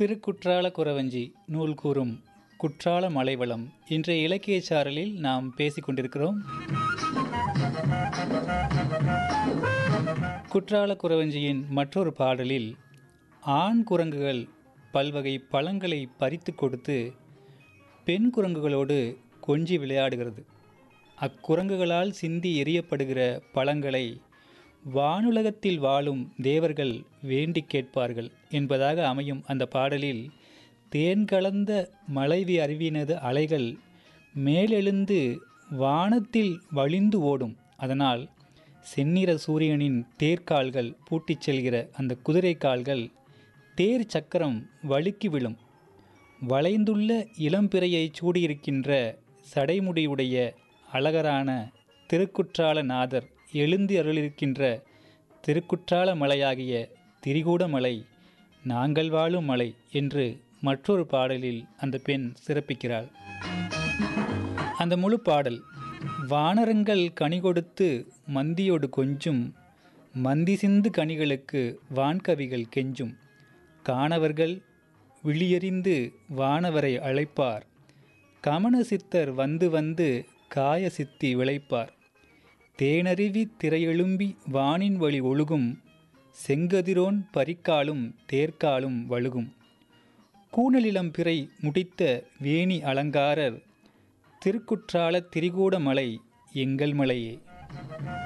திருக்குற்றால குறவஞ்சி நூல் கூறும் குற்றால மலைவளம் இன்றைய இலக்கிய சாரலில் நாம் பேசிக் கொண்டிருக்கிறோம் குற்றால குறவஞ்சியின் மற்றொரு பாடலில் ஆண் குரங்குகள் பல்வகை பழங்களை பறித்து கொடுத்து பெண் குரங்குகளோடு கொஞ்சி விளையாடுகிறது அக்குரங்குகளால் சிந்தி எறியப்படுகிற பழங்களை வானுலகத்தில் வாழும் தேவர்கள் வேண்டி கேட்பார்கள் என்பதாக அமையும் அந்த பாடலில் தேன் கலந்த மலைவி அருவினது அலைகள் மேலெழுந்து வானத்தில் வழிந்து ஓடும் அதனால் செந்நிற சூரியனின் தேர்கால்கள் பூட்டிச் செல்கிற அந்த குதிரை கால்கள் தேர் சக்கரம் வழுக்கி விழும் வளைந்துள்ள இளம்பிறையை சூடியிருக்கின்ற சடைமுடியுடைய அழகரான திருக்குற்றால நாதர் எழுந்தி அருளிருக்கின்ற திருக்குற்றால மலையாகிய திரிகூட மலை நாங்கள் வாழும் மலை என்று மற்றொரு பாடலில் அந்த பெண் சிறப்பிக்கிறாள் அந்த முழு பாடல் வானரங்கள் கனி கொடுத்து மந்தியோடு கொஞ்சும் மந்தி சிந்து கனிகளுக்கு வான்கவிகள் கெஞ்சும் காணவர்கள் விழியறிந்து வானவரை அழைப்பார் கமன சித்தர் வந்து வந்து காய சித்தி விளைப்பார் தேனருவி திரையெழும்பி வானின் வழி ஒழுகும் செங்கதிரோன் பரிக்காலும் தேர்க்காலும் வழுகும் கூணலிளம் பிறை முடித்த வேணி அலங்காரர் திருக்குற்றால திரிகூட மலை எங்கள் மலையே